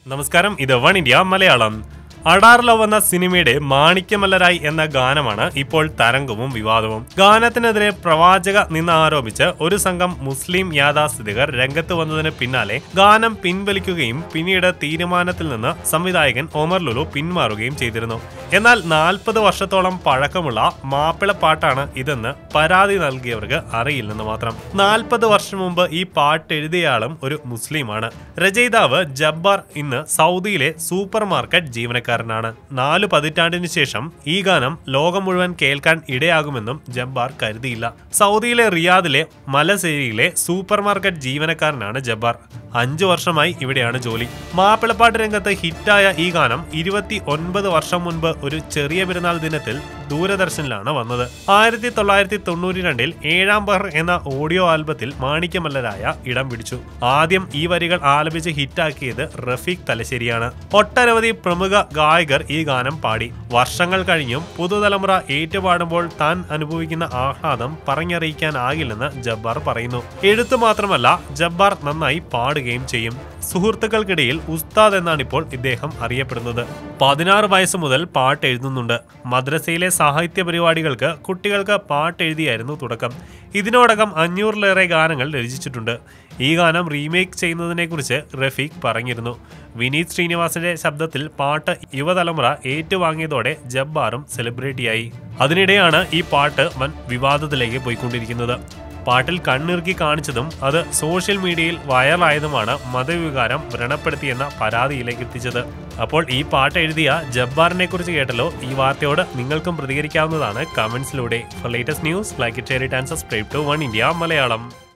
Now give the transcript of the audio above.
നമസ്കാരം ഇത് One India Malayalam Adaar love എന്ന സിനിമയുടെ മാണിക്യമല്ലരായി എന്ന ഗാനമാണ് ഇപ്പോൾ തരംഗവും വിവാദവും ഗാനത്തിനെതിരെ പ്രവാചക നിന്ന് ആരോപിച്ച് ഒരു സംഘം മുസ്ലിം യാഥാസ്ഥിതികർ രംഗത്ത് വന്നതിന് പിന്നാലെ ഗാനം പിൻവലിക്കുകയും പിന്നീട് തീരുമാനത്തിൽ നിന്ന് സംവിധായകൻ ഒമർ ലുലു പിന്മാറുകയും ചെയ്തിരുന്നു എന്നാൽ നാൽപ്പത് വർഷത്തോളം പഴക്കമുള്ള മാപ്പിളപ്പാട്ടാണ് ഇതെന്ന് പരാതി നൽകിയവർക്ക് അറിയില്ലെന്ന് മാത്രം നാൽപ്പത് വർഷം മുമ്പ് ഈ പാട്ട് എഴുതിയയാളും ഒരു മുസ്ലിമാണ് രചയിതാവ് ജബ്ബാർ ഇന്ന് സൗദിയിലെ സൂപ്പർ മാർക്കറ്റ് ജീവനക്കാരനാണ് നാലു പതിറ്റാണ്ടിനു ശേഷം ഈ ഗാനം ലോകം മുഴുവൻ കേൾക്കാൻ ഇടയാകുമെന്നും ജബ്ബാർ കരുതിയില്ല സൗദിയിലെ റിയാദിലെ മലസേരിയിലെ സൂപ്പർ മാർക്കറ്റ് ജീവനക്കാരനാണ് ജബ്ബാർ അഞ്ചു വർഷമായി ഇവിടെയാണ് ജോലി മാപ്പിളപ്പാട്ട് രംഗത്ത് ഹിറ്റായ ഈ ഗാനം ഇരുപത്തി ഒൻപത് വർഷം മുൻപ് ഒരു ചെറിയ പെരുന്നാൾ ദിനത്തിൽ ദൂരദർശനിലാണ് വന്നത് ആയിരത്തി തൊള്ളായിരത്തി തൊണ്ണൂറ്റി രണ്ടിൽ ഏഴാം പഹർ എന്ന ഓഡിയോ ആൽബത്തിൽ മാണിക്യമല്ലരായ ഇടം പിടിച്ചു ആദ്യം ഈ വരികൾ ആലപിച്ച് ഹിറ്റാക്കിയത് റഫീഖ് തലശ്ശേരിയാണ് ഒട്ടനവധി പ്രമുഖ ഗായകർ ഈ ഗാനം പാടി വർഷങ്ങൾ കഴിഞ്ഞും പുതുതലമുറ ഏറ്റുപാടുമ്പോൾ താൻ അനുഭവിക്കുന്ന ആഹ്ലാദം പറഞ്ഞറിയിക്കാനാകില്ലെന്ന് ജബ്ബാർ പറയുന്നു എഴുത്തു മാത്രമല്ല ജബ്ബാർ നന്നായി പാടുകയും ചെയ്യും സുഹൃത്തുക്കൾക്കിടയിൽ ഉസ്താദ് എന്നാണ് ഇപ്പോൾ ഇദ്ദേഹം അറിയപ്പെടുന്നത് പതിനാറ് വയസ്സ് മുതൽ പാട്ട് എഴുതുന്നുണ്ട് മദ്രസയിലെ സാഹിത്യ പരിപാടികൾക്ക് കുട്ടികൾക്ക് പാട്ട് എഴുതിയായിരുന്നു തുടക്കം ഇതിനോടകം അഞ്ഞൂറിലേറെ ഗാനങ്ങൾ രചിച്ചിട്ടുണ്ട് ഈ ഗാനം റീമേക്ക് ചെയ്യുന്നതിനെക്കുറിച്ച് റഫീഖ് പറഞ്ഞിരുന്നു വിനീത് ശ്രീനിവാസന്റെ ശബ്ദത്തിൽ പാട്ട് യുവതലമുറ ഏറ്റുവാങ്ങിയതോടെ ജബ്ബാറും സെലിബ്രിറ്റിയായി അതിനിടെയാണ് ഈ പാട്ട് വൻ വിവാദത്തിലേക്ക് പോയിക്കൊണ്ടിരിക്കുന്നത് പാട്ടിൽ കണ്ണിറുക്കി കാണിച്ചതും അത് സോഷ്യൽ മീഡിയയിൽ വൈറലായതുമാണ് മതവികാരം വ്രണപ്പെടുത്തിയെന്ന പരാതിയിലേക്ക് എത്തിച്ചത് അപ്പോൾ ഈ പാട്ട് എഴുതിയ ജബ്ബാറിനെ കുറിച്ച് കേട്ടല്ലോ ഈ വാർത്തയോട് നിങ്ങൾക്കും പ്രതികരിക്കാവുന്നതാണ് കമന്റ്സിലൂടെ for latest news like it share it and subscribe to One India Malayalam